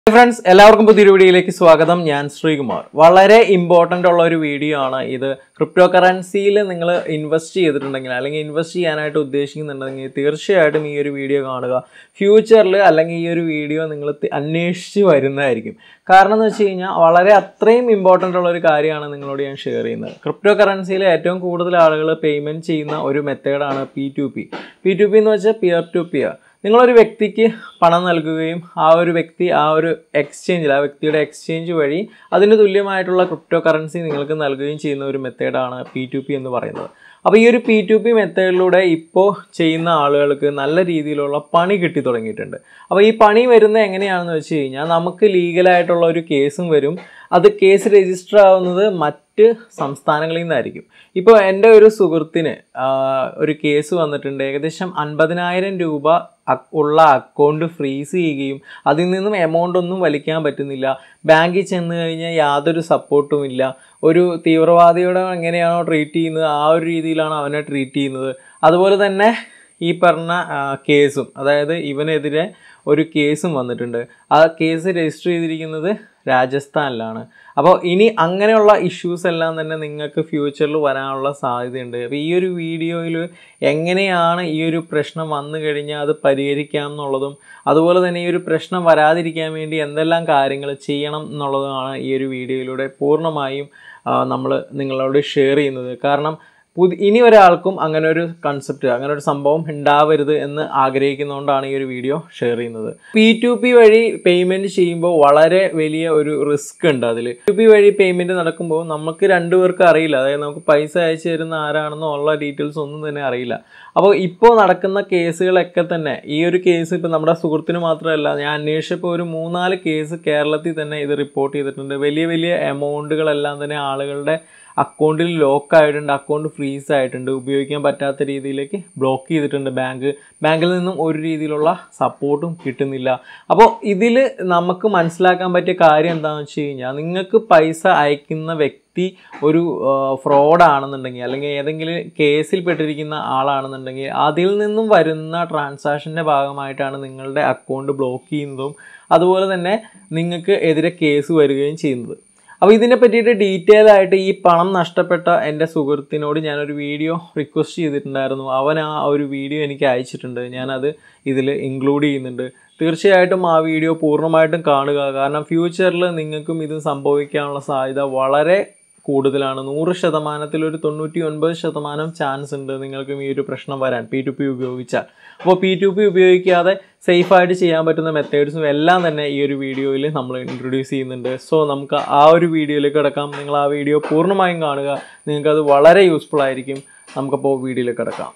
friends എല്ലാവർക്കും പുതിയൊരു വീഡിയോയിലേക്ക് സ്വാഗതം ഞാൻ ശ്രീകുമാർ വളരെ ഇമ്പോർട്ടൻ്റ് ഉള്ള ഒരു വീഡിയോ ആണ് ഇത് ക്രിപ്റ്റോ കറൻസിയിൽ നിങ്ങൾ ഇൻവെസ്റ്റ് ചെയ്തിട്ടുണ്ടെങ്കിൽ അല്ലെങ്കിൽ ഇൻവെസ്റ്റ് ചെയ്യാനായിട്ട് ഉദ്ദേശിക്കുന്നുണ്ടെങ്കിൽ തീർച്ചയായിട്ടും ഈ ഒരു വീഡിയോ കാണുക ഫ്യൂച്ചറിൽ അല്ലെങ്കിൽ ഈ ഒരു വീഡിയോ നിങ്ങൾ തി- അന്വേഷിച്ച് വരുന്നതായിരിക്കും കാരണം എന്ന് വെച്ച് കഴിഞ്ഞാൽ വളരെ അത്രയും ഇമ്പോർട്ടൻ്റ് ഉള്ള ഒരു കാര്യമാണ് നിങ്ങളോട് ഞാൻ ഷെയർ ചെയ്യുന്നത് ക്രിപ്റ്റോ കറൻസിയിൽ ഏറ്റവും കൂടുതൽ ആളുകൾ പേയ്മെൻറ്റ് ചെയ്യുന്ന ഒരു മെത്തേഡാണ് P to P P to P എന്ന് വെച്ചാൽ പിയർ ടു പിയർ നിങ്ങളൊരു വ്യക്തിക്ക് പണം നൽകുകയും ആ ഒരു വ്യക്തി ആ ഒരു എക്സ്ചേഞ്ചിൽ ആ വ്യക്തിയുടെ എക്സ്ചേഞ്ച് വഴി അതിന് തുല്യമായിട്ടുള്ള ക്രിപ്റ്റോ കറൻസി നിങ്ങൾക്ക് നൽകുകയും ചെയ്യുന്ന ഒരു മെത്തേഡാണ് പി ടു പി എന്ന് പറയുന്നത് അപ്പോൾ ഈ ഒരു പി ടു പി മെത്തേഡിലൂടെ ഇപ്പോൾ ചെയ്യുന്ന ആളുകൾക്ക് നല്ല രീതിയിലുള്ള പണി കിട്ടി തുടങ്ങിയിട്ടുണ്ട് അപ്പോൾ ഈ പണി വരുന്നത് എങ്ങനെയാണെന്ന് വെച്ച് കഴിഞ്ഞാൽ നമുക്ക് ലീഗലായിട്ടുള്ള ഒരു കേസും വരും അത് കേസ് രജിസ്റ്റർ ആവുന്നത് മറ്റ് സംസ്ഥാനങ്ങളിൽ നിന്നായിരിക്കും ഇപ്പോൾ എൻ്റെ ഒരു സുഹൃത്തിന് ആ, ഒരു കേസ് വന്നിട്ടുണ്ട് ഏകദേശം അൻപതിനായിരം രൂപ അ- ഉള്ള അക്കൗണ്ട് ഫ്രീസ് ചെയ്യുകയും അതിൽ നിന്നും എമൗണ്ട് ഒന്നും വലിക്കാൻ പറ്റുന്നില്ല ബാങ്കിൽ ചെന്ന് കഴിഞ്ഞാൽ യാതൊരു സപ്പോർട്ടും ഇല്ല ഒരു തീവ്രവാദിയോടെ എങ്ങനെയാണോ ട്രീറ്റ് ചെയ്യുന്നത് ആ ഒരു രീതിയിലാണ് അവനെ ട്രീറ്റ് ചെയ്യുന്നത് അതുപോലെ തന്നെ ഈ പറഞ്ഞ ആ, കേസും അതായത് ഇവനെതിരെ ഒരു കേസും വന്നിട്ടുണ്ട് ആ കേസ് രജിസ്റ്റർ ചെയ്തിരിക്കുന്നത് രാജസ്ഥാനിലാണ് അപ്പോൾ ഇനി അങ്ങനെയുള്ള ഇഷ്യൂസ് എല്ലാം തന്നെ നിങ്ങൾക്ക് ഫ്യൂച്ചറിൽ വരാനുള്ള സാധ്യതയുണ്ട് അപ്പോൾ ഈ ഒരു വീഡിയോയിൽ എങ്ങനെയാണ് ഈ ഒരു പ്രശ്നം വന്നു കഴിഞ്ഞാൽ അത് പരിഹരിക്കാം എന്നുള്ളതും അതുപോലെ തന്നെ ഈ ഒരു പ്രശ്നം വരാതിരിക്കാൻ വേണ്ടി എന്തെല്ലാം കാര്യങ്ങൾ ചെയ്യണം എന്നുള്ളതാണ് ഈ ഒരു വീഡിയോയിലൂടെ പൂർണ്ണമായും നമ്മൾ നിങ്ങളോട് ഷെയർ ചെയ്യുന്നത് കാരണം പുതി ഇനി ഒരാൾക്കും അങ്ങനെ ഒരു കൺസെപ്റ്റ് അങ്ങനെ ഒരു സംഭവം ഉണ്ടാവരുത് എന്ന് ആഗ്രഹിക്കുന്നതുകൊണ്ടാണ് ഈ ഒരു വീഡിയോ ഷെയർ ചെയ്യുന്നത് പി ടു പി വഴി പേയ്മെന്റ് ചെയ്യുമ്പോൾ വളരെ വലിയ ഒരു റിസ്ക് ഉണ്ട് അതിൽ ടു പി വഴി പേയ്മെന്റ് നടക്കുമ്പോൾ നമുക്ക് രണ്ടുപേർക്ക് അറിയില്ല അതായത് നമുക്ക് പൈസ അയച്ചു തരുന്ന ആരാണെന്നോ ഉള്ള ഡീറ്റെയിൽസ് ഒന്നും തന്നെ അറിയില്ല അപ്പോൾ ഇപ്പോൾ നടക്കുന്ന കേസുകളൊക്കെ തന്നെ ഈ ഒരു കേസ് ഇപ്പോൾ നമ്മുടെ സുഹൃത്തിന് മാത്രമല്ല ഞാൻ അന്വേഷിച്ചപ്പോൾ ഒരു മൂന്നാല് കേസ് കേരളത്തിൽ തന്നെ ഇത് റിപ്പോർട്ട് ചെയ്തിട്ടുണ്ട് വലിയ വലിയ എമൗണ്ടുകളെല്ലാം തന്നെ ആളുകളുടെ അക്കൗണ്ടിൽ ലോക്ക് ആയിട്ടുണ്ട് അക്കൗണ്ട് ഫ്രീസ് ആയിട്ടുണ്ട് ഉപയോഗിക്കാൻ പറ്റാത്ത രീതിയിലേക്ക് ബ്ലോക്ക് ചെയ്തിട്ടുണ്ട് ബാങ്ക് ബാങ്കിൽ നിന്നും ഒരു രീതിയിലുള്ള സപ്പോർട്ടും കിട്ടുന്നില്ല അപ്പോൾ ഇതിൽ നമുക്ക് മനസ്സിലാക്കാൻ പറ്റിയ കാര്യം എന്താണെന്ന് വെച്ച് കഴിഞ്ഞാൽ നിങ്ങൾക്ക് പൈസ അയക്കുന്ന വ്യക്തി ഒരു ഫ്രോഡ് ആണെന്നുണ്ടെങ്കിൽ അല്ലെങ്കിൽ ഏതെങ്കിലും കേസിൽ പെട്ടിരിക്കുന്ന ആളാണെന്നുണ്ടെങ്കിൽ അതിൽ നിന്നും വരുന്ന ട്രാൻസാക്ഷൻ്റെ ഭാഗമായിട്ടാണ് നിങ്ങളുടെ അക്കൗണ്ട് ബ്ലോക്ക് ചെയ്യുന്നതും അതുപോലെ തന്നെ നിങ്ങൾക്ക് എതിരെ കേസ് വരികയും ചെയ്യുന്നത് അപ്പോൾ ഇതിനെ പറ്റിയിട്ട് ഡീറ്റെയിൽ ആയിട്ട് ഈ പണം നഷ്ടപ്പെട്ട എൻ്റെ സുഹൃത്തിനോട് ഞാനൊരു വീഡിയോ റിക്വസ്റ്റ് ചെയ്തിട്ടുണ്ടായിരുന്നു അവൻ ആ ഒരു വീഡിയോ എനിക്ക് അയച്ചിട്ടുണ്ട് ഞാനത് ഇതിൽ ഇൻക്ലൂഡ് ചെയ്യുന്നുണ്ട് തീർച്ചയായിട്ടും ആ വീഡിയോ പൂർണ്ണമായിട്ടും കാണുക കാരണം ഫ്യൂച്ചറിൽ നിങ്ങൾക്കും ഇത് സംഭവിക്കാനുള്ള സാധ്യത വളരെ കൂടുതലാണ് നൂറ് ശതമാനത്തിൽ ഒരു തൊണ്ണൂറ്റി ഒൻപത് ശതമാനം ചാൻസ് ഉണ്ട് നിങ്ങൾക്കും ഈ ഒരു പ്രശ്നം വരാൻ പി ടു പി ഉപയോഗിച്ചാൽ അപ്പോൾ പി ടു പി ഉപയോഗിക്കാതെ സേഫായിട്ട് ചെയ്യാൻ പറ്റുന്ന മെത്തേഡ്സും എല്ലാം തന്നെ ഈ ഒരു വീഡിയോയിൽ നമ്മൾ ഇൻട്രൊഡ്യൂസ് ചെയ്യുന്നുണ്ട് സോ നമുക്ക് ആ ഒരു വീഡിയോയിലേക്ക് കിടക്കാം നിങ്ങൾ ആ വീഡിയോ പൂർണ്ണമായും കാണുക നിങ്ങൾക്കത് വളരെ യൂസ്ഫുൾ ആയിരിക്കും നമുക്കപ്പോൾ വീഡിയോയിലേക്ക് കിടക്കാം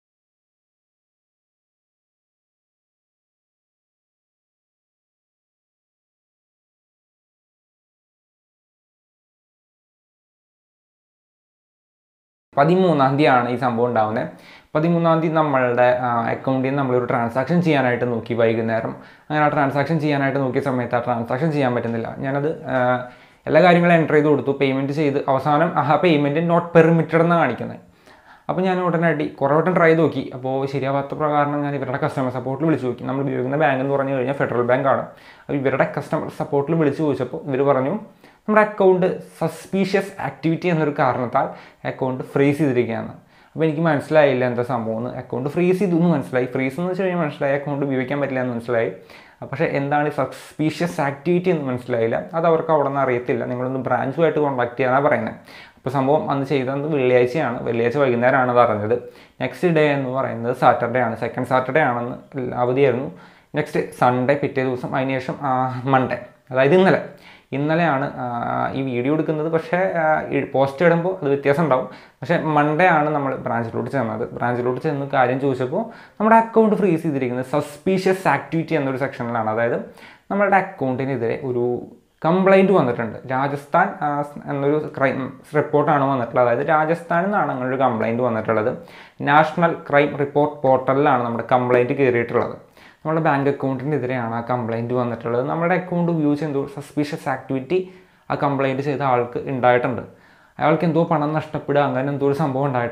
പതിമൂന്നാം തീയതിയാണ് ഈ സംഭവം ഉണ്ടാകുന്നത് പതിമൂന്നാം തീയതി നമ്മളുടെ അക്കൗണ്ടിൽ നിന്ന് നമ്മളൊരു ട്രാൻസാക്ഷൻ ചെയ്യാനായിട്ട് നോക്കി വൈകുന്നേരം അങ്ങനെ ആ ട്രാൻസാക്ഷൻ ചെയ്യാനായിട്ട് നോക്കിയ സമയത്ത് ആ ട്രാൻസാക്ഷൻ ചെയ്യാൻ പറ്റുന്നില്ല ഞാനത് ആ, എല്ലാ കാര്യങ്ങളും എൻ്റർ ചെയ്ത് കൊടുത്തു പേയ്മെൻറ്റ് ചെയ്ത് അവസാനം ആ പേയ്മെൻറ്റ് നോട്ട് പെർമിറ്റഡ് എന്നാണ് കാണിക്കുന്നത് അപ്പോൾ ഞാൻ ഉടനടി കുറേ വട്ടം ട്രൈ ചെയ്ത് നോക്കി അപ്പോൾ ശരിയാവാത്ത പ്രകാരം ഞാൻ ഇവരുടെ കസ്റ്റമർ സപ്പോർട്ടിൽ വിളിച്ച് നോക്കി നമ്മൾ ഉപയോഗിക്കുന്ന ബാങ്ക് എന്ന് പറഞ്ഞു കഴിഞ്ഞാൽ ഫെഡറൽ ബാങ്കാണ് അപ്പോൾ ഇവരുടെ കസ്റ്റമർ സപ്പോർട്ടിൽ വിളിച്ച് ചോദിച്ചപ്പോൾ ഇവർ പറഞ്ഞു നമ്മുടെ അക്കൗണ്ട് സസ്പീഷ്യസ് ആക്ടിവിറ്റി എന്നൊരു കാരണത്താൽ അക്കൗണ്ട് ഫ്രീസ് ചെയ്തിരിക്കുകയാണ് അപ്പോൾ എനിക്ക് മനസ്സിലായില്ല എന്താ സംഭവം എന്ന് അക്കൗണ്ട് ഫ്രീസ് ചെയ്തു എന്ന് മനസ്സിലായി ഫ്രീസ് എന്ന് വെച്ച് കഴിഞ്ഞാൽ മനസ്സിലായി അക്കൗണ്ട് ഉപയോഗിക്കാൻ പറ്റില്ല എന്ന് മനസ്സിലായി പക്ഷേ എന്താണ് സസ്പീഷ്യസ് ആക്ടിവിറ്റി എന്ന് മനസ്സിലായില്ല അത് അവർക്ക് അവിടെ നിന്ന് അറിയത്തില്ല നിങ്ങളൊന്ന് ബ്രാഞ്ചുമായിട്ട് കോൺടാക്ട് ചെയ്യാനാണ് പറയുന്നത് അപ്പോൾ സംഭവം അന്ന് ചെയ്തത് വെള്ളിയാഴ്ചയാണ് വെള്ളിയാഴ്ച വൈകുന്നേരമാണ് അത് അറിഞ്ഞത് നെക്സ്റ്റ് ഡേ എന്ന് പറയുന്നത് സാറ്റർഡേ ആണ് സെക്കൻഡ് സാറ്റർഡേ ആണെന്ന് അവധിയായിരുന്നു നെക്സ്റ്റ് സൺഡേ പിറ്റേ ദിവസം അതിനുശേഷം മൺഡേ അതായത് ഇന്നലെ ഇന്നലെയാണ് ആ, ഈ വീഡിയോ എടുക്കുന്നത് പക്ഷേ പോസ്റ്റ് ഇടുമ്പോൾ അത് വ്യത്യാസം ഉണ്ടാവും പക്ഷേ മൺഡേ ആണ് നമ്മൾ ബ്രാഞ്ചിലോട്ട് ചെന്നത് ബ്രാഞ്ചിലോട്ട് ചെന്ന് കാര്യം ചോദിച്ചപ്പോൾ നമ്മുടെ അക്കൗണ്ട് ഫ്രീസ് ചെയ്തിരിക്കുന്നത് സസ്പീഷ്യസ് ആക്ടിവിറ്റി എന്നൊരു സെക്ഷനിലാണ് അതായത് നമ്മളുടെ അക്കൗണ്ടിനെതിരെ ഒരു കംപ്ലൈൻറ്റ് വന്നിട്ടുണ്ട് രാജസ്ഥാൻ ആ, എന്നൊരു ക്രൈം റിപ്പോർട്ടാണ് വന്നിട്ടുള്ളത് അതായത് രാജസ്ഥാനിൽ നിന്നാണ് അങ്ങനെ ഒരു കംപ്ലൈൻറ്റ് വന്നിട്ടുള്ളത് നാഷണൽ ക്രൈം റിപ്പോർട്ട് പോർട്ടലിലാണ് നമ്മുടെ കംപ്ലൈൻറ്റ് കയറിയിട്ടുള്ളത് നമ്മുടെ ബാങ്ക് അക്കൗണ്ടിനെതിരെയാണ് ആ കംപ്ലൈൻറ്റ് വന്നിട്ടുള്ളത് നമ്മുടെ അക്കൗണ്ട് ഉപയോഗിച്ച് എന്തോ സസ്പീഷ്യസ് ആക്ടിവിറ്റി ആ കംപ്ലൈൻറ്റ് ചെയ്ത ആൾക്ക് ഉണ്ടായിട്ടുണ്ട് അയാൾക്ക് എന്തോ പണം നഷ്ടപ്പെടുക അങ്ങനെ എന്തോ ഒരു സംഭവം ഉണ്ടായിട്ടുണ്ട്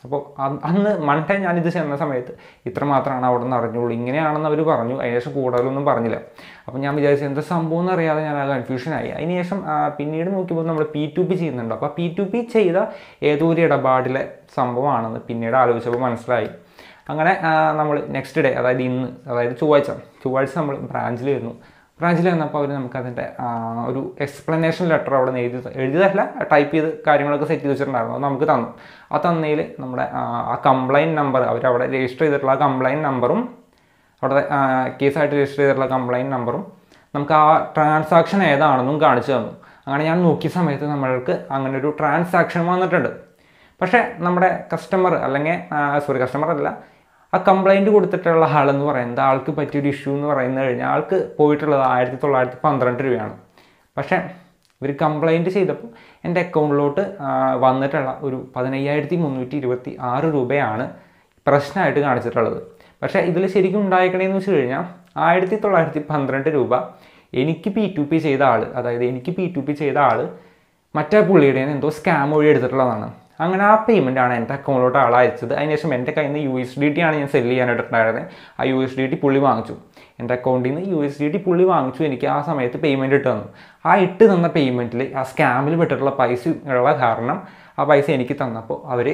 അപ്പോൾ അന്ന് മൺഡേ ഞാനിത് ചെന്ന സമയത്ത് ഇത്ര മാത്രമാണ് അവിടെ നിന്ന് അറിഞ്ഞുള്ളൂ ഇങ്ങനെയാണെന്ന് അവർ പറഞ്ഞു അതിനുശേഷം കൂടുതലൊന്നും പറഞ്ഞില്ല അപ്പോൾ ഞാൻ വിചാരിച്ചു എന്താ സംഭവം എന്ന് അറിയാതെ ഞാൻ ആ കൺഫ്യൂഷനായി അതിനുശേഷം ആ, പിന്നീട് നോക്കിയപ്പോൾ നമ്മൾ പി ടു പി ചെയ്യുന്നുണ്ട് അപ്പോൾ പി ടു പി ചെയ്ത ഏതോ ഒരു ഇടപാടിലെ സംഭവമാണെന്ന് പിന്നീട് ആലോചിച്ചപ്പോൾ മനസ്സിലായി അങ്ങനെ നമ്മൾ നെക്സ്റ്റ് ഡേ അതായത് ഇന്ന് അതായത് ചൊവ്വാഴ്ച ചൊവ്വാഴ്ച നമ്മൾ ബ്രാഞ്ചിൽ വരുന്നു ബ്രാഞ്ചിൽ വന്നപ്പോൾ അവർ നമുക്ക് അതിൻ്റെ ഒരു എക്സ്പ്ലനേഷൻ ലെറ്റർ അവിടെ നിന്ന് എഴുതി എഴുതിയതല്ല ടൈപ്പ് ചെയ്ത് കാര്യങ്ങളൊക്കെ സെറ്റ് ചെയ്ത് വെച്ചിട്ടുണ്ടായിരുന്നു അത് നമുക്ക് തന്നു ആ തന്നതിൽ നമ്മുടെ ആ, ആ കംപ്ലൈൻറ്റ് നമ്പർ അവരവിടെ രജിസ്റ്റർ ചെയ്തിട്ടുള്ള ആ കംപ്ലൈൻറ്റ് നമ്പറും അവിടെ കേസായിട്ട് രജിസ്റ്റർ ചെയ്തിട്ടുള്ള കംപ്ലൈൻറ്റ് നമ്പറും നമുക്ക് ആ ട്രാൻസാക്ഷൻ ഏതാണെന്നും കാണിച്ചു തന്നു അങ്ങനെ ഞാൻ നോക്കിയ സമയത്ത് നമ്മൾക്ക് അങ്ങനെ ഒരു ട്രാൻസാക്ഷൻ വന്നിട്ടുണ്ട് പക്ഷേ നമ്മുടെ കസ്റ്റമർ അല്ലെങ്കിൽ സോറി കസ്റ്റമർ അല്ല ആ കംപ്ലൈൻറ്റ് കൊടുത്തിട്ടുള്ള ആളെന്ന് പറയുന്നത് ആൾക്ക് പറ്റിയൊരു ഇഷ്യൂ എന്ന് പറയുന്നത് കഴിഞ്ഞാൽ ആൾക്ക് പോയിട്ടുള്ളത് ആയിരത്തി തൊള്ളായിരത്തി പന്ത്രണ്ട് രൂപയാണ് പക്ഷേ ഇവർ കംപ്ലൈൻറ്റ് ചെയ്തപ്പോൾ എൻ്റെ അക്കൗണ്ടിലോട്ട് വന്നിട്ടുള്ള ഒരു പതിനയ്യായിരത്തി മുന്നൂറ്റി ഇരുപത്തി ആറ് രൂപയാണ് പ്രശ്നമായിട്ട് കാണിച്ചിട്ടുള്ളത് പക്ഷേ ഇതിൽ ശരിക്കും ഉണ്ടായിക്കണേന്ന് വെച്ച് കഴിഞ്ഞാൽ ആയിരത്തി തൊള്ളായിരത്തി പന്ത്രണ്ട് രൂപ എനിക്ക് പി ടു പി ചെയ്ത ആൾ അതായത് എനിക്ക് പി ടു പി ചെയ്ത ആൾ മറ്റേ പുള്ളിയുടെ കയ്യിൽ നിന്ന് എന്തോ സ്കാം വഴി എടുത്തിട്ടുള്ളതാണ് അങ്ങനെ ആ പേയ്മെൻ്റ് ആണ് എൻ്റെ അക്കൗണ്ടിലോട്ട് ആൾ അയച്ചത് അതിനുശേഷം എൻ്റെ കയ്യിൽ നിന്ന് യു എസ് ഡി ടി ആണ് ഞാൻ സെല് ചെയ്യാനായിട്ടുണ്ടായിരുന്നത് ആ യു എസ് ഡി ടി പുള്ളി വാങ്ങിച്ചു എൻ്റെ അക്കൗണ്ടിൽ നിന്ന് യു എസ് ഡി ടി പുള്ളി വാങ്ങിച്ചു എനിക്ക് ആ സമയത്ത് പേയ്മെൻറ്റ് ഇട്ട് തന്നു ആ ഇട്ട് തന്ന പേയ്മെൻറ്റിൽ ആ സ്കാമിൽ പെട്ടിട്ടുള്ള പൈസ ഉള്ള കാരണം ആ പൈസ എനിക്ക് തന്നപ്പോൾ അവർ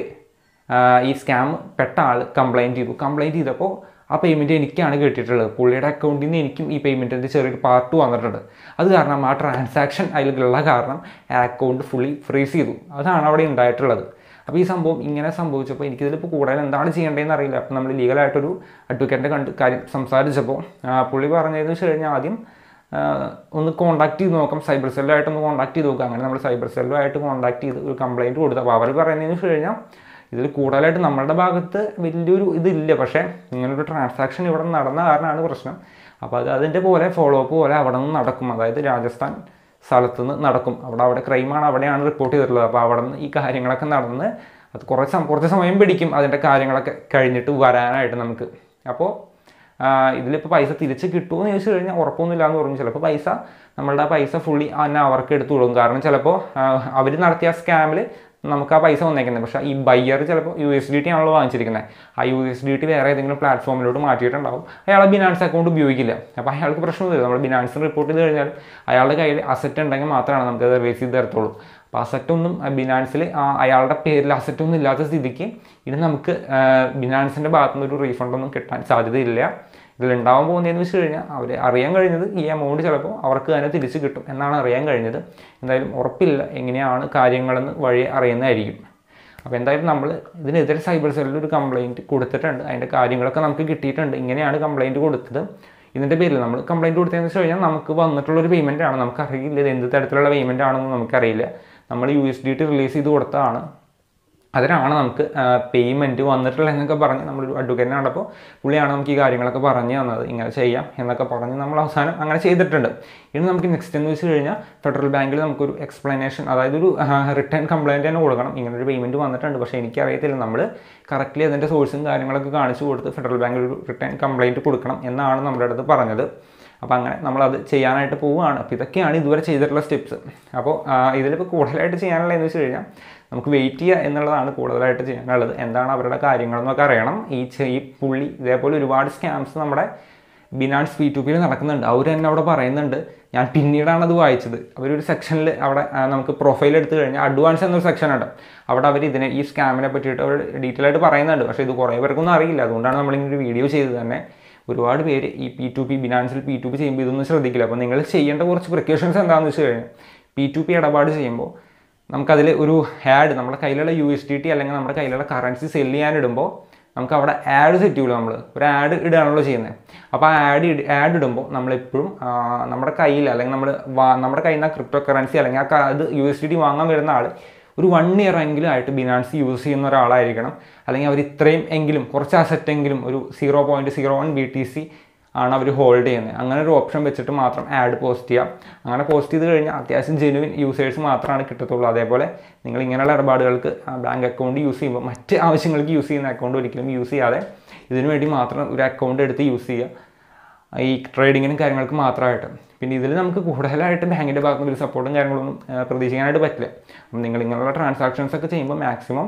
ഈ സ്കാം പെട്ട ആൾ കംപ്ലയിൻറ്റ് ചെയ്തു കംപ്ലയിൻറ്റ് ചെയ്തപ്പോൾ ആ പേയ്മെൻറ്റ് എനിക്കാണ് കിട്ടിയിട്ടുള്ളത് പുള്ളിയുടെ അക്കൗണ്ടിൽ നിന്ന് എനിക്കും ഈ പേയ്മെൻറ്റിൻ്റെ ചെറിയൊരു പാർട്ട് വന്നിട്ടുണ്ട് അത് കാരണം ആ ട്രാൻസാക്ഷൻ അതിലുള്ള കാരണം ആ അക്കൗണ്ട് ഫുള്ളി ഫ്രീസ് ചെയ്തു അതാണ് അവിടെ ഉണ്ടായിട്ടുള്ളത് അപ്പോൾ ഈ സംഭവം ഇങ്ങനെ സംഭവിച്ചപ്പോൾ എനിക്കിതിലിപ്പോൾ കൂടുതൽ എന്താണ് ചെയ്യേണ്ടതെന്ന് അറിയില്ല അപ്പോൾ നമ്മൾ ലീഗലായിട്ടൊരു അഡ്വക്കേറ്റിനെ കണ്ട് കാര്യം സംസാരിച്ചപ്പോൾ ആ, പുള്ളി പറഞ്ഞതെന്ന് വെച്ച് കഴിഞ്ഞാൽ ആദ്യം ആ, ഒന്ന് കോൺടാക്ട് ചെയ്ത് നോക്കാം സൈബർ സെല്ലുമായിട്ട് ഒന്ന് കോൺടാക്ട് ചെയ്ത് നോക്കാം അങ്ങനെ നമ്മൾ സൈബർ സെല്ലുമായിട്ട് കോൺടാക്ട് ചെയ്ത് ഒരു കംപ്ലയിൻറ്റ് കൊടുത്തു അപ്പോൾ അവർ പറയുന്നതെന്ന് വെച്ച് കഴിഞ്ഞാൽ ഇതിൽ കൂടുതലായിട്ട് നമ്മളുടെ ഭാഗത്ത് വലിയൊരു ഇതില്ല പക്ഷേ ഇങ്ങനൊരു ട്രാൻസാക്ഷൻ ഇവിടെ നടന്ന കാരണമാണ് പ്രശ്നം അപ്പോൾ അത് അതിൻ്റെ പോലെ ഫോളോ അപ്പ് പോലെ അവിടെ നിന്ന് നടക്കും അതായത് രാജസ്ഥാൻ സ്ഥലത്ത് നിന്ന് നടക്കും അവിടെ അവിടെ ക്രൈമാണ് അവിടെയാണ് റിപ്പോർട്ട് ചെയ്തിട്ടുള്ളത് അപ്പോൾ അവിടെ നിന്ന് ഈ കാര്യങ്ങളൊക്കെ നടന്ന് അത് കുറച്ച് സം- കുറച്ച് സമയം പിടിക്കും അതിൻ്റെ കാര്യങ്ങളൊക്കെ കഴിഞ്ഞിട്ട് വരാനായിട്ട് നമുക്ക് അപ്പോൾ ഇതിലിപ്പോൾ പൈസ തിരിച്ച് കിട്ടുമെന്ന് ചോദിച്ചു കഴിഞ്ഞാൽ ഉറപ്പൊന്നുമില്ല എന്ന് പറഞ്ഞു ചിലപ്പോൾ പൈസ നമ്മളുടെ ആ പൈസ ഫുള്ളി തന്നെ അവർക്ക് എടുത്തു കൊടുക്കും കാരണം ചിലപ്പോൾ അവർ നടത്തിയ സ്കാമിൽ നമുക്ക് ആ പൈസ വന്നേക്കുന്നത് പക്ഷേ ഈ ബയ്യർ ചിലപ്പോൾ യു എസ് ഡി ടി ആണല്ലോ വാങ്ങിച്ചിരിക്കുന്നത് ആ യു എസ് ഡി ടി വേറെ ഏതെങ്കിലും പ്ലാറ്റ്ഫോമിലോട്ട് മാറ്റിയിട്ടുണ്ടാവും അയാൾ ബിനാൻസ് അക്കൗണ്ട് ഉപയോഗിക്കില്ല അപ്പോൾ അയാൾക്ക് പ്രശ്നമൊന്നുമില്ല നമ്മൾ ബിനാൻസിന് റിപ്പോർട്ട് ചെയ്ത് കഴിഞ്ഞാൽ അയാളുടെ കയ്യിൽ അസറ്റ് ഉണ്ടെങ്കിൽ മാത്രമാണ് നമുക്ക് അത് റിലീസ് ചെയ്ത് തരത്തുള്ളൂ അപ്പോൾ അസറ്റൊന്നും ബിനാൻസിൽ അയാളുടെ പേരിൽ അസറ്റൊന്നും ഇല്ലാത്ത സ്ഥിതിക്ക് ഇത് നമുക്ക് ബിനാൻസിൻ്റെ ഭാഗത്തു നിന്ന് ഒരു റീഫണ്ട് ഒന്നും കിട്ടാൻ സാധ്യതയില്ല ഇതിലുണ്ടാവാൻ പോകുന്നതെന്ന് വെച്ച് കഴിഞ്ഞാൽ അവർ അറിയാൻ കഴിഞ്ഞത് ഈ എമൗണ്ട് ചിലപ്പോൾ അവർക്ക് തന്നെ തിരിച്ച് കിട്ടും എന്നാണ് അറിയാൻ കഴിഞ്ഞത് എന്തായാലും ഉറപ്പില്ല എങ്ങനെയാണ് കാര്യങ്ങളെന്ന് വഴി അറിയുന്നതായിരിക്കും അപ്പോൾ എന്തായാലും നമ്മൾ ഇതിനെതിരെ സൈബർ സെല്ലിൽ ഒരു കംപ്ലയിൻറ്റ് കൊടുത്തിട്ടുണ്ട് അതിൻ്റെ കാര്യങ്ങളൊക്കെ നമുക്ക് കിട്ടിയിട്ടുണ്ട് ഇങ്ങനെയാണ് കംപ്ലയിൻറ്റ് കൊടുത്തത് ഇതിൻ്റെ പേരിൽ നമ്മൾ കംപ്ലയിൻറ്റ് കൊടുത്തതെന്ന് വെച്ച് കഴിഞ്ഞാൽ നമുക്ക് വന്നിട്ടുള്ളൊരു പേയ്മെൻ്റ് ആണ് നമുക്കറിയില്ല ഇത് എന്ത് തരത്തിലുള്ള പേയ്മെൻ്റ് ആണെന്ന് നമുക്കറിയില്ല നമ്മൾ U S D T release ചെയ്ത് കൊടുത്തതാണ് അതിനാണ് നമുക്ക് പേയ്മെൻറ്റ് വന്നിട്ടുള്ള എന്നൊക്കെ പറഞ്ഞ് നമ്മളൊരു അഡ്വക്കേറ്റിനെ കണ്ടപ്പോൾ പുള്ളിയാണ് നമുക്ക് ഈ കാര്യങ്ങളൊക്കെ പറഞ്ഞു തന്നത് ഇങ്ങനെ ചെയ്യാം എന്നൊക്കെ പറഞ്ഞ് നമ്മൾ അവസാനം അങ്ങനെ ചെയ്തിട്ടുണ്ട് ഇനി നമുക്ക് നെക്സ്റ്റ് എന്ന് വെച്ച് കഴിഞ്ഞാൽ ഫെഡറൽ ബാങ്കിൽ നമുക്കൊരു എക്സ്പ്ലനേഷൻ അതായത് ഒരു റിട്ടേൺ കംപ്ലയിൻറ്റ് തന്നെ കൊടുക്കണം ഇങ്ങനെ ഒരു പേയ്മെൻറ്റ് വന്നിട്ടുണ്ട് പക്ഷേ എനിക്കറിയത്തില്ല നമ്മൾ കറക്റ്റ്ലി അതിൻ്റെ സോഴ്സും കാര്യങ്ങളൊക്കെ കാണിച്ചു കൊടുത്ത് ഫെഡറൽ ബാങ്കിൽ ഒരു റിട്ടേൺ കംപ്ലയിൻറ്റ് കൊടുക്കണം എന്നാണ് നമ്മുടെ അടുത്ത് പറഞ്ഞത് അപ്പോൾ അങ്ങനെ നമ്മളത് ചെയ്യാനായിട്ട് പോവുകയാണ് അപ്പോൾ ഇതൊക്കെയാണ് ഇതുവരെ ചെയ്തിട്ടുള്ള സ്റ്റെപ്സ് അപ്പോൾ ഇതിലിപ്പോൾ കൂടുതലായിട്ട് ചെയ്യാനുള്ള എന്ന് വെച്ച് കഴിഞ്ഞാൽ നമുക്ക് വെയിറ്റ് ചെയ്യുക എന്നുള്ളതാണ് കൂടുതലായിട്ട് ചെയ്യാനുള്ളത് എന്താണ് അവരുടെ കാര്യങ്ങളെന്നൊക്കെ അറിയണം ഈ ചെ- ഈ പുള്ളി ഇതേപോലെ ഒരുപാട് സ്കാംസ് നമ്മുടെ ബിനാൻസ് പി ടു പിയിൽ നടക്കുന്നുണ്ട് അവർ തന്നെ അവിടെ പറയുന്നുണ്ട് ഞാൻ പിന്നീടാണ് അത് വായിച്ചത് അവരൊരു സെക്ഷനിൽ അവിടെ ആ, നമുക്ക് പ്രൊഫൈൽ എടുത്തു കഴിഞ്ഞാൽ അഡ്വാൻസ് എന്നൊരു സെക്ഷൻ ഉണ്ട് അവിടെ അവർ ഇതിനെ ഈ സ്കാമിനെ പറ്റിയിട്ട് അവർ ഡീറ്റെയിൽ ആയിട്ട് പറയുന്നുണ്ട് പക്ഷേ ഇത് കുറേ പേർക്കൊന്നും അറിയില്ല അതുകൊണ്ടാണ് നമ്മളിങ്ങനെ ഒരു വീഡിയോ ചെയ്തത് തന്നെ ഒരുപാട് പേര് ഈ പി ടു പി ബിനാൻസിൽ പി ടു പി ചെയ്യുമ്പോൾ ഇതൊന്നും ശ്രദ്ധിക്കില്ല അപ്പോൾ നിങ്ങൾ ചെയ്യേണ്ട കുറച്ച് പ്രിക്കോഷൻസ് എന്താണെന്ന് വെച്ച് കഴിഞ്ഞാൽ പി ടു പി ഇടപാട് ചെയ്യുമ്പോൾ നമുക്കതിൽ ഒരു ആഡ് നമ്മുടെ കയ്യിലുള്ള യു എസ് ഡി ടി അല്ലെങ്കിൽ നമ്മുടെ കയ്യിലുള്ള കറൻസി സെല് ചെയ്യാനിടുമ്പോൾ നമുക്ക് അവിടെ ആഡ് സെറ്റ് ചെയ്യുമല്ലോ നമ്മൾ ഒരു ആഡ് ഇടുകയാണല്ലോ ചെയ്യുന്നത് അപ്പോൾ ആ ആഡ് ആഡ് ഇടുമ്പോൾ നമ്മളെപ്പോഴും ആ, നമ്മുടെ കയ്യിൽ അല്ലെങ്കിൽ നമ്മൾ നമ്മുടെ കയ്യിൽ നിന്ന് ക്രിപ്റ്റോ കറൻസി അല്ലെങ്കിൽ ആ ക- അത് യു എസ് ഡി ടി വാങ്ങാൻ വരുന്ന ആൾ ഒരു വൺ ഇയർ എങ്കിലും ആയിട്ട് ബിനാൻസ് യൂസ് ചെയ്യുന്ന ഒരാളായിരിക്കണം അല്ലെങ്കിൽ അവർ ഇത്രയും എങ്കിലും കുറച്ച് അസറ്റ് എങ്കിലും ഒരു zero point zero one B T C ആണ് അവർ ഹോൾഡ് ചെയ്യുന്നത് അങ്ങനെ ഒരു ഓപ്ഷൻ വെച്ചിട്ട് മാത്രം ആഡ് പോസ്റ്റ് ചെയ്യാം അങ്ങനെ പോസ്റ്റ് ചെയ്ത് കഴിഞ്ഞാൽ അത്യാവശ്യം ജെനുവിൻ യൂസേഴ്സ് മാത്രമാണ് കിട്ടത്തുള്ളൂ അതേപോലെ നിങ്ങൾ ഇങ്ങനെയുള്ള ഇടപാടുകൾക്ക് ബാങ്ക് അക്കൗണ്ട് യൂസ് ചെയ്യുമ്പോൾ മറ്റ് ആവശ്യങ്ങൾക്ക് യൂസ് ചെയ്യുന്ന അക്കൗണ്ട് ഒരിക്കലും യൂസ് ചെയ്യാതെ ഇതിനു വേണ്ടി മാത്രം ഒരു അക്കൗണ്ട് എടുത്ത് യൂസ് ചെയ്യുക ഈ ട്രേഡിങ്ങിനും കാര്യങ്ങൾക്ക് മാത്രമായിട്ട് പിന്നെ ഇതിൽ നമുക്ക് കൂടുതലായിട്ട് ബാങ്കിൻ്റെ ഭാഗത്ത് നിന്ന് ഒരു സപ്പോർട്ടും കാര്യങ്ങളൊന്നും ആ, പ്രതീക്ഷിക്കാനായിട്ട് പറ്റില്ല അപ്പം നിങ്ങൾ ഇങ്ങനെയുള്ള ട്രാൻസാക്ഷൻസ് ഒക്കെ ചെയ്യുമ്പോൾ മാക്സിമം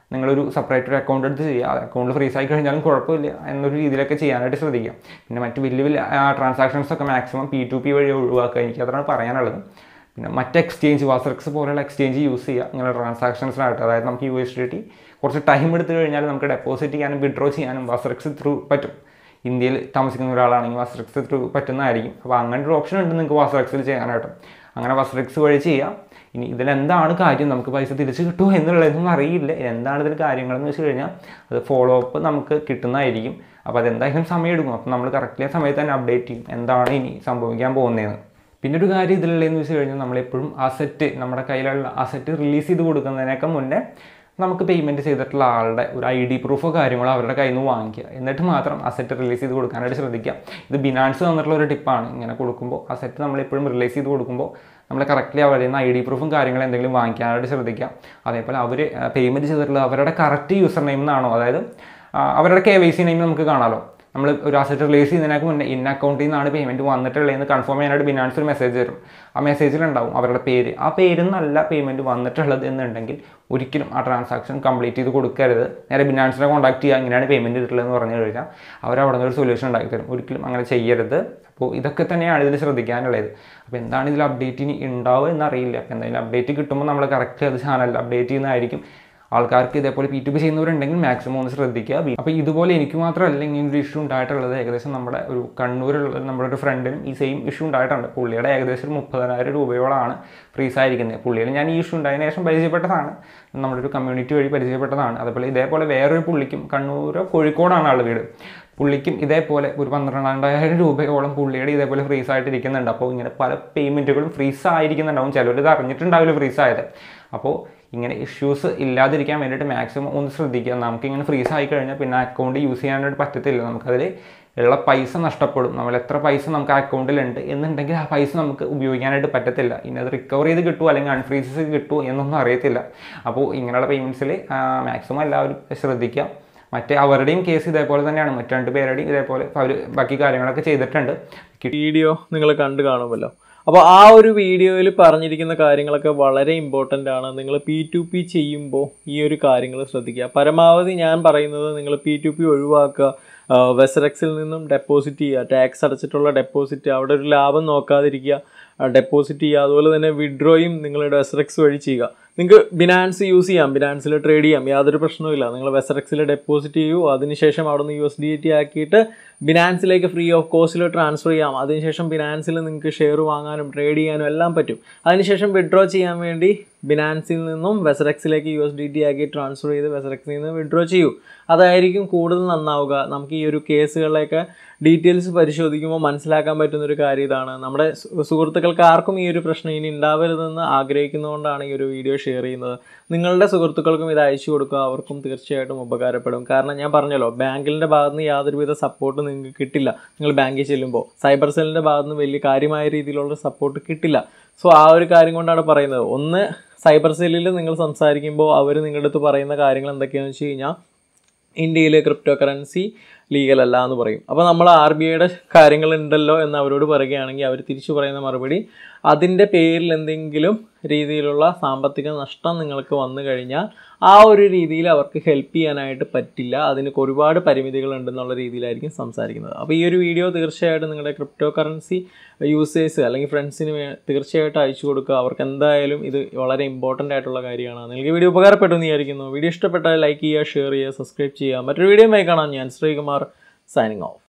നിങ്ങളൊരു സെപ്പറേറ്റ് ഒരു അക്കൗണ്ട് എടുത്ത് ചെയ്യുക അക്കൗണ്ട് ഫ്രീസ് ആയി കഴിഞ്ഞാലും കുഴപ്പമില്ല എന്നൊരു രീതിയിലൊക്കെ ചെയ്യാനായിട്ട് ശ്രദ്ധിക്കാം പിന്നെ മറ്റ് വലിയ വലിയ ട്രാൻസാക്ഷൻസ് ഒക്കെ മാക്സിമം പി ടു പി വഴി ഒഴിവാക്കുക എനിക്ക് അതാണ് പറയാനുള്ളത് പിന്നെ മറ്റ് എക്സ്ചേഞ്ച് വാസറക്സ് പോലെയുള്ള എക്സ്ചേഞ്ച് യൂസ് ചെയ്യുക ഇങ്ങനെ ട്രാൻസാക്ഷൻസിനായിട്ട് അതായത് നമുക്ക് യു എസ് ഡി ടി കുറച്ച് ടൈം എടുത്തു കഴിഞ്ഞാൽ നമുക്ക് ഡെപ്പോസിറ്റ് ചെയ്യാനും വിഡ്രോ ചെയ്യാനും വാസറക്സ് ത്രൂ പറ്റും ഇന്ത്യയിൽ താമസിക്കുന്ന ഒരാളാണെങ്കിൽ വാസറക്സ് ത്രൂ പറ്റുന്നതായിരിക്കും അപ്പോൾ അങ്ങനെ ഒരു ഓപ്ഷൻ ഉണ്ട് നിങ്ങൾക്ക് വാസറക്സിൽ ചെയ്യാനായിട്ട് അങ്ങനെ വാസറക്സ് വഴി ചെയ്യാം ഇനി ഇതിലെന്താണ് കാര്യം നമുക്ക് പൈസ തിരിച്ച് കിട്ടുമോ എന്നുള്ളതൊന്നും അറിയില്ല എന്താണ് ഇതിൽ കാര്യങ്ങളെന്ന് വെച്ച് കഴിഞ്ഞാൽ അത് ഫോളോ അപ്പ് നമുക്ക് കിട്ടുന്നതായിരിക്കും അപ്പോൾ അതെന്തായാലും സമയം എടുക്കും അപ്പോൾ നമ്മൾ കറക്റ്റ്ലി സമയത്ത് തന്നെ അപ്ഡേറ്റ് ചെയ്യും എന്താണ് ഇനി സംഭവിക്കാൻ പോകുന്നതെന്ന് പിന്നെ ഒരു കാര്യം ഇതിലുള്ളതെന്ന് വെച്ച് കഴിഞ്ഞാൽ നമ്മളെപ്പോഴും അസറ്റ് നമ്മുടെ കയ്യിലുള്ള അസറ്റ് റിലീസ് ചെയ്ത് കൊടുക്കുന്നതിനൊക്കെ മുന്നേ നമുക്ക് പേയ്മെൻറ്റ് ചെയ്തിട്ടുള്ള ആളുടെ ഒരു ഐ ഡി പ്രൂഫോ കാര്യങ്ങളോ അവരുടെ കയ്യിൽ നിന്ന് വാങ്ങിക്കുക എന്നിട്ട് മാത്രം അസറ്റ് റിലീസ് ചെയ്ത് കൊടുക്കാനായിട്ട് ശ്രദ്ധിക്കുക ഇത് ബിനാൻസ് തന്നിട്ടുള്ള ഒരു ടിപ്പാണ് ഇങ്ങനെ കൊടുക്കുമ്പോൾ അസറ്റ് നമ്മളെപ്പോഴും റിലീസ് ചെയ്ത് കൊടുക്കുമ്പോൾ നമ്മൾ കറക്റ്റ്ലി അവരിൽ നിന്ന് ഐ ഡി പ്രൂഫും കാര്യങ്ങളും എന്തെങ്കിലും വാങ്ങിക്കാനായിട്ട് ശ്രദ്ധിക്കുക അതേപോലെ അവർ പേയ്മെൻറ്റ് ചെയ്തിട്ടുള്ള അവരുടെ കറക്റ്റ് യൂസർ നെയിം എന്നാണോ അതായത് ആ, അവരുടെ കെ വൈ സി നെയിം നമുക്ക് കാണാമല്ലോ നമ്മൾ ഒരു അസറ്റ് റിലീസ് ചെയ്യുന്നതിനൊക്കെ മുന്നേ ഇന്ന അക്കൗണ്ടിൽ നിന്നാണ് പേയ്മെൻറ്റ് വന്നിട്ടുള്ളതെന്ന് കൺഫേം ചെയ്യാനായിട്ട് ബിനാൻസ് ഒരു മെസ്സേജ് തരും ആ മെസ്സേജിലുണ്ടാവും അവരുടെ പേര് ആ പേരിൽ നിന്നല്ല പേയ്മെൻറ്റ് വന്നിട്ടുള്ളത് എന്നുണ്ടെങ്കിൽ ഒരിക്കലും ആ ട്രാൻസാക്ഷൻ കംപ്ലീറ്റ് ചെയ്ത് കൊടുക്കരുത് നേരെ ബിനാൻസിനെ കോൺടാക്ട് ചെയ്യുക ഇങ്ങനെയാണ് പേയ്മെൻറ്റ് ചെയ്തിട്ടുള്ളതെന്ന് പറഞ്ഞു കഴിഞ്ഞാൽ അവർ അവിടെ നിന്ന് ഒരു സൊല്യൂഷൻ ഉണ്ടാക്കി തരും ഒരിക്കലും അങ്ങനെ ചെയ്യരുത് അപ്പോൾ ഇതൊക്കെ തന്നെയാണ് ഇതിൽ ശ്രദ്ധിക്കാനുള്ളത് അപ്പോൾ എന്താണ് ഇതിൽ അപ്ഡേറ്റ് ഇനി ഉണ്ടാവുക എന്നറിയില്ല അപ്പോൾ എന്തായാലും അപ്ഡേറ്റ് കിട്ടുമ്പോൾ നമ്മൾ കറക്റ്റ് അത് ചാനലിൽ അപ്ഡേറ്റ് ചെയ്യുന്നതായിരിക്കും ആൾക്കാർക്ക് ഇതേപോലെ പി ടു പി ചെയ്യുന്നവരുണ്ടെങ്കിൽ മാക്സിമം ഒന്ന് ശ്രദ്ധിക്കുക അപ്പോൾ ഇതുപോലെ എനിക്ക് മാത്രമല്ല ഇങ്ങനെ ഒരു ഇഷ്യൂ ഉണ്ടായിട്ടുള്ളത് ഏകദേശം നമ്മുടെ ഒരു കണ്ണൂരിലുള്ള നമ്മുടെ ഒരു ഫ്രണ്ടിനും ഈ സെയിം ഇഷ്യൂ ഉണ്ടായിട്ടുണ്ട് പുള്ളിയുടെ ഏകദേശം ഒരു മുപ്പതിനായിരം രൂപയോളമാണ് ഫ്രീസ് ആയിരിക്കുന്നത് പുള്ളിയിൽ ഞാൻ ഈ ഇഷ്യൂ ഉണ്ടായതിനു ശേഷം പരിചയപ്പെട്ടതാണ് നമ്മുടെ ഒരു കമ്മ്യൂണിറ്റി വഴി പരിചയപ്പെട്ടതാണ് അതുപോലെ ഇതേപോലെ വേറൊരു പുള്ളിക്കും കണ്ണൂരോ കോഴിക്കോടാണ് ആളുടെ വീട് പുള്ളിക്കും ഇതേപോലെ ഒരു പന്ത്രണ്ടായിരം രൂപയോളം പുള്ളിയുടെ ഇതേപോലെ ഫ്രീസ് ആയിട്ട് ഇരിക്കുന്നുണ്ട് അപ്പോൾ ഇങ്ങനെ പല പേയ്മെൻറ്റുകളും ഫ്രീസ് ആയിരിക്കുന്നുണ്ടാവും ചിലർ ഇത് അറിഞ്ഞിട്ടുണ്ടാവില്ല ഫ്രീസ് ആയത് അപ്പോൾ ഇങ്ങനെ ഇഷ്യൂസ് ഇല്ലാതിരിക്കാൻ വേണ്ടിയിട്ട് മാക്സിമം ഒന്ന് ശ്രദ്ധിക്കുക നമുക്കിങ്ങനെ ഫ്രീസ് ആയി കഴിഞ്ഞാൽ പിന്നെ അക്കൗണ്ട് യൂസ് ചെയ്യാനായിട്ട് പറ്റത്തില്ല നമുക്കതിൽ ഉള്ള പൈസ നഷ്ടപ്പെടും നമ്മൾ എത്ര പൈസ നമുക്ക് ആ അക്കൗണ്ടിലുണ്ട് എന്നുണ്ടെങ്കിൽ ആ പൈസ നമുക്ക് ഉപയോഗിക്കാനായിട്ട് പറ്റത്തില്ല ഇനി അത് റിക്കവർ ചെയ്ത് കിട്ടുമോ അല്ലെങ്കിൽ അൺഫ്രീസ് കിട്ടുമോ എന്നൊന്നും അറിയത്തില്ല അപ്പോൾ ഇങ്ങനെയുള്ള പേയ്മെൻറ്റ്സിൽ മാക്സിമം എല്ലാവരും ശ്രദ്ധിക്കുക മറ്റേ അവരുടെയും കേസ് ഇതേപോലെ തന്നെയാണ് മറ്റു രണ്ട് പേരുടെയും ഇതേപോലെ അവർ ബാക്കി കാര്യങ്ങളൊക്കെ ചെയ്തിട്ടുണ്ട് വീഡിയോ നിങ്ങൾ കണ്ടു കാണുമല്ലോ അപ്പോൾ ആ ഒരു വീഡിയോയിൽ പറഞ്ഞിരിക്കുന്ന കാര്യങ്ങളൊക്കെ വളരെ ഇമ്പോർട്ടൻ്റ് ആണ് നിങ്ങൾ പി ടു പി ചെയ്യുമ്പോൾ ഈ ഒരു കാര്യങ്ങൾ ശ്രദ്ധിക്കുക പരമാവധി ഞാൻ പറയുന്നത് നിങ്ങൾ പി ടു പി ഒഴിവാക്കുക വെസറക്സിൽ നിന്നും ഡെപ്പോസിറ്റ് ചെയ്യുക ടാക്സ് അടച്ചിട്ടുള്ള ഡെപ്പോസിറ്റ് അവിടെ ഒരു ലാഭം നോക്കാതിരിക്കുക ഡെപ്പോസിറ്റ് ചെയ്യുക അതുപോലെ തന്നെ വിഡ്രോയും നിങ്ങളുടെ വെസറക്സ് വഴി ചെയ്യുക നിങ്ങൾക്ക് ബിനാൻസ് യൂസ് ചെയ്യാം ബിനാൻസിൽ ട്രേഡ് ചെയ്യാം യാതൊരു പ്രശ്നവുമില്ല നിങ്ങൾ വെസറക്സിൽ ഡെപ്പോസിറ്റ് ചെയ്യൂ അതിനുശേഷം അവിടെ നിന്ന് യു എസ് ഡി ടി ആക്കിയിട്ട് ബിനാൻസിലേക്ക് ഫ്രീ ഓഫ് കോസ്റ്റിൽ ട്രാൻസ്ഫർ ചെയ്യാം അതിനുശേഷം ബിനാൻസിൽ നിങ്ങൾക്ക് ഷെയർ വാങ്ങാനും ട്രേഡ് ചെയ്യാനും എല്ലാം പറ്റും അതിനുശേഷം വിഡ്രോ ചെയ്യാൻ വേണ്ടി ബിനാൻസിൽ നിന്നും വെസറക്സിലേക്ക് യു എസ് ഡി ടി ആക്കി ട്രാൻസ്ഫർ ചെയ്ത് വെസറക്സിൽ നിന്ന് വിഡ്രോ ചെയ്യൂ അതായിരിക്കും കൂടുതൽ നന്നാവുക നമുക്ക് ഈ ഒരു കേസുകളിലേക്ക് ഡീറ്റെയിൽസ് പരിശോധിക്കുമ്പോൾ മനസ്സിലാക്കാൻ പറ്റുന്ന ഒരു കാര്യം ഇതാണ് നമ്മുടെ സു- സുഹൃത്തുക്കൾക്ക് ആർക്കും ഈ ഒരു പ്രശ്നം ഇനി ഉണ്ടാവരുതെന്ന് ആഗ്രഹിക്കുന്നതുകൊണ്ടാണ് ഈ ഒരു വീഡിയോ ഷെയർ ചെയ്യുന്നത് നിങ്ങളുടെ സുഹൃത്തുക്കൾക്കും ഇത് അയച്ചു കൊടുക്കുക അവർക്കും തീർച്ചയായിട്ടും ഉപകാരപ്പെടും കാരണം ഞാൻ പറഞ്ഞല്ലോ ബാങ്കിൻ്റെ ഭാഗത്ത് നിന്ന് യാതൊരുവിധ സപ്പോർട്ട് നിങ്ങൾക്ക് കിട്ടില്ല നിങ്ങൾ ബാങ്കിൽ ചെല്ലുമ്പോൾ സൈബർ സെല്ലിൻ്റെ ഭാഗത്ത് നിന്ന് വലിയ കാര്യമായ രീതിയിലുള്ള സപ്പോർട്ട് കിട്ടില്ല സോ ആ ഒരു കാര്യം കൊണ്ടാണ് പറയുന്നത് ഒന്ന് സൈബർ സെല്ലിൽ നിങ്ങൾ സംസാരിക്കുമ്പോൾ അവർ നിങ്ങളുടെ അടുത്ത് പറയുന്ന കാര്യങ്ങൾ എന്തൊക്കെയാണെന്ന് വെച്ച് കഴിഞ്ഞാൽ ഇന്ത്യയിൽ ക്രിപ്റ്റോ കറൻസി ലീഗൽ അല്ല എന്ന് പറയും അപ്പോൾ നമ്മൾ ആർ ബി ഐയുടെ കാര്യങ്ങളുണ്ടല്ലോ എന്ന് അവരോട് പറയുകയാണെങ്കിൽ അവർ തിരിച്ചു പറയുന്ന മറുപടി അതിൻ്റെ പേരിൽ എന്തെങ്കിലും രീതിയിലുള്ള സാമ്പത്തിക നഷ്ടം നിങ്ങൾക്ക് വന്നു കഴിഞ്ഞാൽ ആ ഒരു രീതിയിൽ അവർക്ക് ഹെൽപ്പ് ചെയ്യാനായിട്ട് പറ്റില്ല അതിന് ഒരുപാട് പരിമിതികൾ ഉണ്ടെന്നുള്ള രീതിയിലായിരിക്കും സംസാരിക്കുന്നത് അപ്പോൾ ഈ ഒരു വീഡിയോ തീർച്ചയായിട്ടും നിങ്ങളുടെ ക്രിപ്റ്റോ കറൻസി യൂസേഴ്സ് അല്ലെങ്കിൽ ഫ്രണ്ട്സിന് വേ- തീർച്ചയായിട്ടും അയച്ചു കൊടുക്കുക അവർക്ക് എന്തായാലും ഇത് വളരെ ഇമ്പോർട്ടൻ്റ് ആയിട്ടുള്ള കാര്യമാണ് നിങ്ങൾക്ക് വീഡിയോ ഉപകാരപ്പെട്ടു എന്ന് വിചാരിക്കുന്നു വീഡിയോ ഇഷ്ടപ്പെട്ടാൽ ലൈക്ക് ചെയ്യുക ഷെയർ ചെയ്യുക സബ്സ്ക്രൈബ് ചെയ്യുക മറ്റൊരു വീഡിയോയുമായി കാണാം ഞാൻ ശ്രീകുമാർ സൈനിങ് ഓഫ്